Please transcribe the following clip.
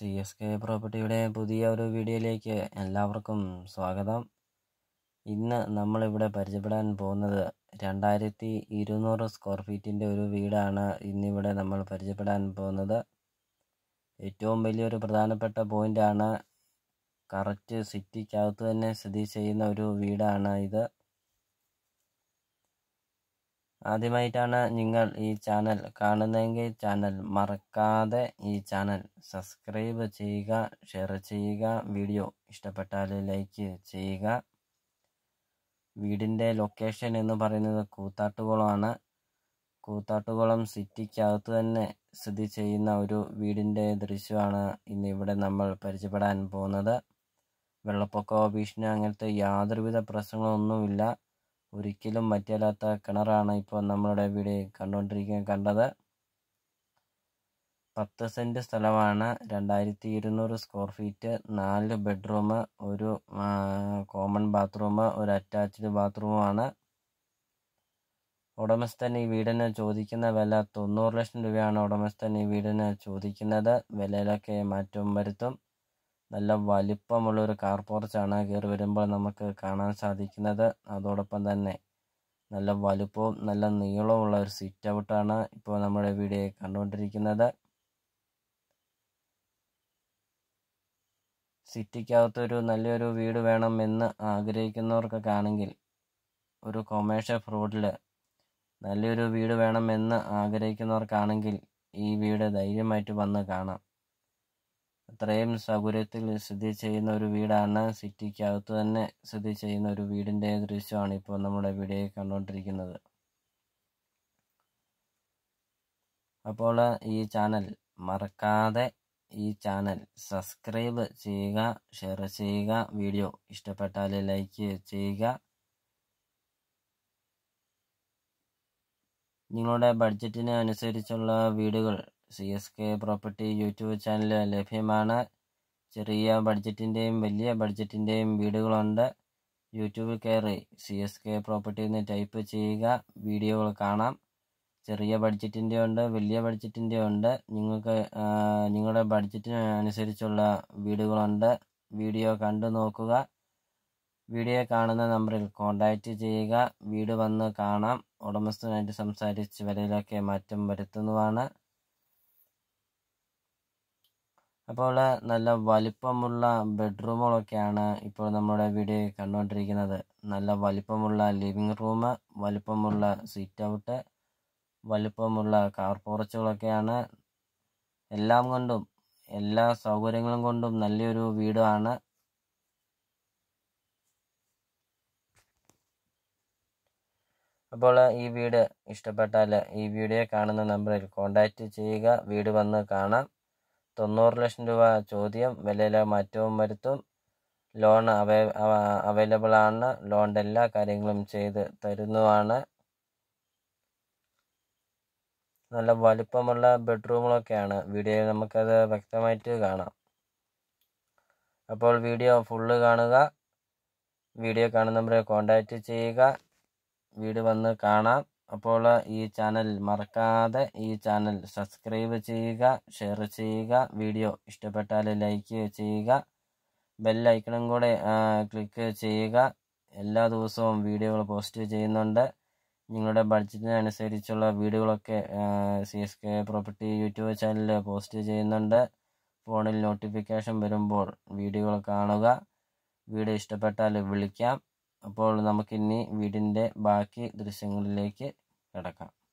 C S K പ്രോപ്പർട്ടിയുടെ പുതിയ ഒരു വീഡിയോയിലേക്ക് എല്ലാവർക്കും സ്വാഗതം ഇന്ന് നമ്മളിവിടെ പരിചയപ്പെടാൻ പോകുന്നത് രണ്ടായിരത്തി ഇരുന്നൂറ് സ്ക്വയർ ഫീറ്റിൻ്റെ ഒരു വീടാണ് ഇന്നിവിടെ നമ്മൾ പരിചയപ്പെടാൻ പോകുന്നത് ഏറ്റവും വലിയൊരു പ്രധാനപ്പെട്ട പോയിൻ്റാണ് കറക്റ്റ് സിറ്റിക്കകത്ത് തന്നെ സ്ഥിതി ചെയ്യുന്ന ഒരു വീടാണ് ഇത് ആദ്യമായിട്ടാണ് നിങ്ങൾ ഈ ചാനൽ കാണുന്നതെങ്കിൽ ചാനൽ മറക്കാതെ ഈ ചാനൽ സബ്സ്ക്രൈബ് ചെയ്യുക ഷെയർ ചെയ്യുക വീഡിയോ ഇഷ്ടപ്പെട്ടാൽ ലൈക്ക് ചെയ്യുക വീടിൻ്റെ ലൊക്കേഷൻ എന്ന് പറയുന്നത് കൂത്താട്ടുകുളമാണ് കൂത്താട്ടുകുളം സിറ്റിക്കകത്ത് തന്നെ സ്ഥിതി ചെയ്യുന്ന ഒരു വീടിൻ്റെ ദൃശ്യമാണ് ഇന്ന് ഇവിടെ നമ്മൾ പരിചയപ്പെടാൻ പോകുന്നത് വെള്ളപ്പൊക്കമോ ഭീഷണി അങ്ങനത്തെ യാതൊരുവിധ പ്രശ്നങ്ങളൊന്നുമില്ല ഒരിക്കലും മറ്റല്ലാത്ത കിണറാണ് ഇപ്പോൾ നമ്മളുടെ വീട് കണ്ടുകൊണ്ടിരിക്കാൻ കണ്ടത് പത്ത് സെൻറ്റ് സ്ഥലമാണ് രണ്ടായിരത്തി ഇരുന്നൂറ് സ്ക്വയർ ഫീറ്റ് നാല് ബെഡ്റൂം ഒരു കോമൺ ബാത്റൂം ഒരു അറ്റാച്ച്ഡ് ബാത്റൂമാണ് ഉടമസ്ഥൻ ഈ വീടിന് ചോദിക്കുന്ന വില തൊണ്ണൂറ് ലക്ഷം രൂപയാണ് ഉടമസ്ഥൻ ഈ വീടിന് ചോദിക്കുന്നത് വിലയിലൊക്കെ മാറ്റം വരുത്തും നല്ല വലിപ്പമുള്ളൊരു കാർ പോർച്ചാണ് കയറി വരുമ്പോൾ നമുക്ക് കാണാൻ സാധിക്കുന്നത് അതോടൊപ്പം തന്നെ നല്ല വലുപ്പവും നല്ല നീളമുള്ള ഒരു സിറ്റ് ഔട്ടാണ് ഇപ്പോൾ നമ്മുടെ വീഡിയോ കണ്ടുകൊണ്ടിരിക്കുന്നത് സിറ്റിക്കകത്തൊരു നല്ലൊരു വീട് വേണം എന്ന് ആഗ്രഹിക്കുന്നവർക്കൊക്കെ ആണെങ്കിൽ ഒരു കൊമേഴ്ഷ്യൽ റോഡിൽ നല്ലൊരു വീട് വേണം എന്ന് ആഗ്രഹിക്കുന്നവർക്കാണെങ്കിൽ ഈ വീട് ധൈര്യമായിട്ട് വന്ന് കാണാം അത്രയും സൗകര്യത്തിൽ സ്ഥിതി ചെയ്യുന്ന ഒരു വീടാണ് സിറ്റിക്കകത്ത് തന്നെ സ്ഥിതി ചെയ്യുന്ന ഒരു വീടിൻ്റെ ദൃശ്യമാണ് ഇപ്പോൾ നമ്മുടെ വീഡിയോയിൽ കണ്ടുകൊണ്ടിരിക്കുന്നത് അപ്പോൾ ഈ ചാനൽ മറക്കാതെ ഈ ചാനൽ സബ്സ്ക്രൈബ് ചെയ്യുക ഷെയർ ചെയ്യുക വീഡിയോ ഇഷ്ടപ്പെട്ടാൽ ലൈക്ക് ചെയ്യുക നിങ്ങളുടെ ബഡ്ജറ്റിന് അനുസരിച്ചുള്ള വീടുകൾ C S K property YouTube channel ലഭ്യമാണ് ചെറിയ ബഡ്ജറ്റിൻ്റെയും വലിയ ബഡ്ജറ്റിൻ്റെയും വീടുകളുണ്ട് യൂട്യൂബിൽ കയറി സി എസ് കെ പ്രോപ്പർട്ടി എന്ന് ടൈപ്പ് ചെയ്യുക വീഡിയോകൾ കാണാം ചെറിയ ബഡ്ജറ്റിൻ്റെ ഉണ്ട് വലിയ ബഡ്ജറ്റിൻ്റെ ഉണ്ട് നിങ്ങൾക്ക് നിങ്ങളുടെ ബഡ്ജറ്റിന് അനുസരിച്ചുള്ള വീടുകളുണ്ട് വീഡിയോ കണ്ടു നോക്കുക വീഡിയോ കാണുന്ന നമ്പറിൽ കോൺടാക്റ്റ് ചെയ്യുക വീട് വന്ന് കാണാം ഉടമസ്ഥനായിട്ട് സംസാരിച്ച് വിലയിലൊക്കെ മാറ്റം വരുത്തുന്നതാണ് അപ്പോൾ നല്ല വലിപ്പമുള്ള ബെഡ്റൂമുകളൊക്കെയാണ് ഇപ്പോൾ നമ്മുടെ വീഡിയോ കണ്ടുകൊണ്ടിരിക്കുന്നത് നല്ല വലിപ്പമുള്ള ലിവിങ് റൂം വലിപ്പമുള്ള സീറ്റ് ഔട്ട് വലിപ്പമുള്ള കാർ പോർച്ചുകളൊക്കെയാണ് എല്ലാം കൊണ്ടും എല്ലാ സൗകര്യങ്ങളും കൊണ്ടും നല്ലൊരു വീടാണ് അപ്പോൾ ഈ വീട് ഇഷ്ടപ്പെട്ടാൽ ഈ വീഡിയോ കാണുന്ന നമ്പറിൽ കോൺടാക്റ്റ് ചെയ്യുക വീട് വന്ന് കാണാം തൊണ്ണൂറ് ലക്ഷം രൂപ ചോദ്യം വിലയിലെ മാറ്റവും വരുത്തും ലോൺ അവൈ അവൈലബിൾ ആണ് ലോണിൻ്റെ എല്ലാ കാര്യങ്ങളും ചെയ്ത് തരുന്നതാണ് നല്ല വലിപ്പമുള്ള ബെഡ്റൂമുകളൊക്കെയാണ് വീഡിയോയിൽ നമുക്കത് വ്യക്തമായിട്ട് കാണാം അപ്പോൾ വീഡിയോ ഫുള്ള് കാണുക വീഡിയോ കാണുന്നവരെ കോൺടാക്റ്റ് ചെയ്യുക വീട് വന്ന് കാണാം അപ്പോൾ ഈ ചാനൽ മറക്കാതെ ഈ ചാനൽ സബ്സ്ക്രൈബ് ചെയ്യുക ഷെയർ ചെയ്യുക വീഡിയോ ഇഷ്ടപ്പെട്ടാൽ ലൈക്ക് ചെയ്യുക ബെല്ലൈക്കണും കൂടെ ക്ലിക്ക് ചെയ്യുക എല്ലാ ദിവസവും വീഡിയോകൾ പോസ്റ്റ് ചെയ്യുന്നുണ്ട് നിങ്ങളുടെ ബഡ്ജറ്റിനനുസരിച്ചുള്ള വീഡിയോകളൊക്കെ C S K property YouTube ചാനലിൽ പോസ്റ്റ് ചെയ്യുന്നുണ്ട് ഫോണിൽ നോട്ടിഫിക്കേഷൻ വരുമ്പോൾ വീഡിയോകൾ കാണുക വീഡിയോ ഇഷ്ടപ്പെട്ടാൽ വിളിക്കാം അപ്പോൾ നമുക്കിനി വീടിൻ്റെ ബാക്കി ദൃശ്യങ്ങളിലേക്ക് കിടക്കാം